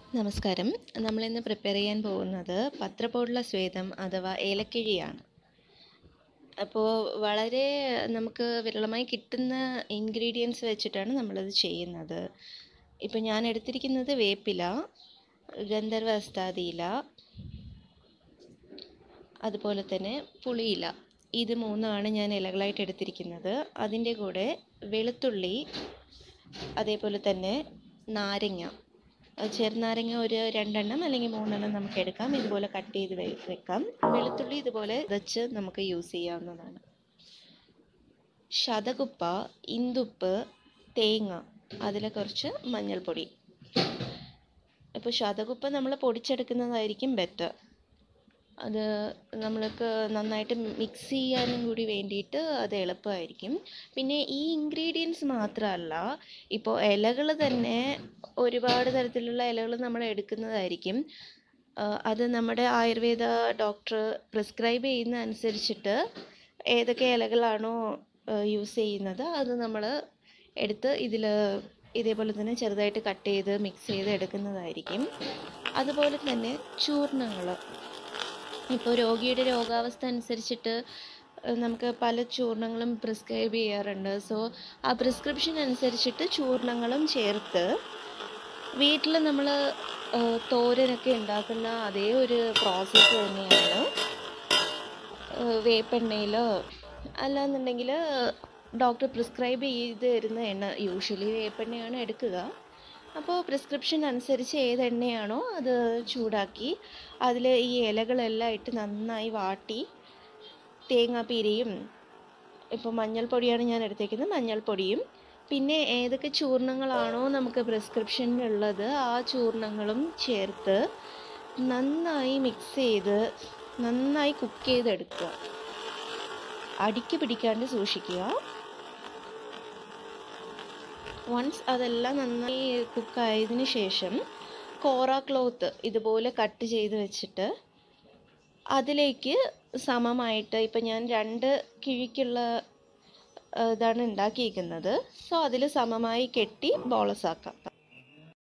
നമസ്കാരം നമ്മളിന്ന് പ്രിപ്പയർ ചെയ്യാൻ പോകുന്നത് പത്രപോടുള്ള സ്വേദം അഥവാ ഏലക്കിഴിയാണ് അപ്പോൾ വളരെ നമുക്ക് വിരളമായി കിട്ടുന്ന ഇൻഗ്രീഡിയൻസ് വെച്ചിട്ടാണ് നമ്മളത് ചെയ്യുന്നത് ഇപ്പോൾ ഞാൻ എടുത്തിരിക്കുന്നത് വേപ്പില ഗന്ധർവ അസ്താദിയില അതുപോലെ തന്നെ പുളിയില ഇത് മൂന്നുമാണ് ഞാൻ ഇലകളായിട്ട് എടുത്തിരിക്കുന്നത് അതിൻ്റെ കൂടെ വെളുത്തുള്ളി അതേപോലെ തന്നെ നാരങ്ങ ചെറുനാരങ്ങ ഒരു രണ്ടെണ്ണം അല്ലെങ്കിൽ മൂന്നെണ്ണം നമുക്ക് എടുക്കാം ഇതുപോലെ കട്ട് ചെയ്ത് വെ- വെക്കാം വെളുത്തുള്ളി ഇതുപോലെ വെച്ച് നമുക്ക് യൂസ് ചെയ്യാവുന്നതാണ് ശതകുപ്പ ഇന്ദുപ്പ് തേങ്ങ അതിൽ കുറച്ച് മഞ്ഞൾപ്പൊടി ഇപ്പോൾ ശതകുപ്പ നമ്മൾ പൊടിച്ചെടുക്കുന്നതായിരിക്കും ബെറ്റർ അത് നമ്മൾക്ക് നന്നായിട്ട് മിക്സ് ചെയ്യാനും കൂടി വേണ്ടിയിട്ട് അത് എളുപ്പമായിരിക്കും പിന്നെ ഈ ഇൻഗ്രീഡിയൻസ് മാത്രമല്ല ഇപ്പോൾ ഇലകൾ തന്നെ ഒരുപാട് തരത്തിലുള്ള ഇലകൾ നമ്മൾ എടുക്കുന്നതായിരിക്കും ആ, അത് നമ്മുടെ ആയുർവേദ ഡോക്ടർ പ്രിസ്ക്രൈബ് ചെയ്യുന്ന അനുസരിച്ചിട്ട് ഏതൊക്കെ ഇലകളാണോ യൂസ് ചെയ്യുന്നത് അത് നമ്മൾ എടുത്ത് ഇതിൽ ഇതേപോലെ തന്നെ ചെറുതായിട്ട് കട്ട് ചെയ്ത് മിക്സ് ചെയ്ത് എടുക്കുന്നതായിരിക്കും അതുപോലെ തന്നെ ചൂർണങ്ങൾ ഇപ്പോൾ രോഗിയുടെ രോഗാവസ്ഥ അനുസരിച്ചിട്ട് ഏഹ് നമുക്ക് പല ചൂർണങ്ങളും പ്രിസ്ക്രൈബ് ചെയ്യാറുണ്ട് സോ ആ പ്രിസ്ക്രിപ്ഷൻ അനുസരിച്ചിട്ട് ചൂർണങ്ങളും ചേർത്ത് വീട്ടിൽ നമ്മൾ തോരനൊക്കെ ഉണ്ടാക്കുന്ന അതേ ഒരു പ്രോസസ്സ് തന്നെയാണ് ഏഹ് വേപ്പെണ്ണയിലോ അല്ലാന്നുണ്ടെങ്കിൽ ഡോക്ടർ പ്രിസ്ക്രൈബ് ചെയ്ത് തരുന്ന എണ്ണ യൂഷ്വലി വേപ്പെണ്ണയാണ് എടുക്കുക അപ്പോൾ പ്രിസ്ക്രിപ്ഷൻ അനുസരിച്ച് ഏത് എണ്ണയാണോ അത് ചൂടാക്കി അതിൽ ഈ ഇലകളെല്ലാം ഇട്ട് നന്നായി വാട്ടി തേങ്ങാപ്പീരയും ഇപ്പോൾ മഞ്ഞൾപ്പൊടിയാണ് ഞാൻ എടുത്തേക്കുന്നത് മഞ്ഞൾപ്പൊടിയും പിന്നെ ഏതൊക്കെ ചൂർണങ്ങളാണോ നമുക്ക് പ്രിസ്ക്രിപ്ഷനിലുള്ളത് ആ ചൂർണങ്ങളും ചേർത്ത് നന്നായി മിക്സ് ചെയ്ത് നന്നായി കുക്ക് ചെയ്തെടുക്കുക അടിക്ക് പിടിക്കാണ്ട് സൂക്ഷിക്കുക വൺസ് അതെല്ലാം നന്നായി കുക്കായതിനു ശേഷം കോറ ക്ലോത്ത് ഇതുപോലെ കട്ട് ചെയ്ത് വെച്ചിട്ട് അതിലേക്ക് സമമായിട്ട് ഇപ്പം ഞാൻ രണ്ട് കിഴിക്കുള്ള ആ, ഇതാണ് ഉണ്ടാക്കിയിരിക്കുന്നത് സോ അതിൽ സമമായി കെട്ടി ബോളസ് ആക്കാം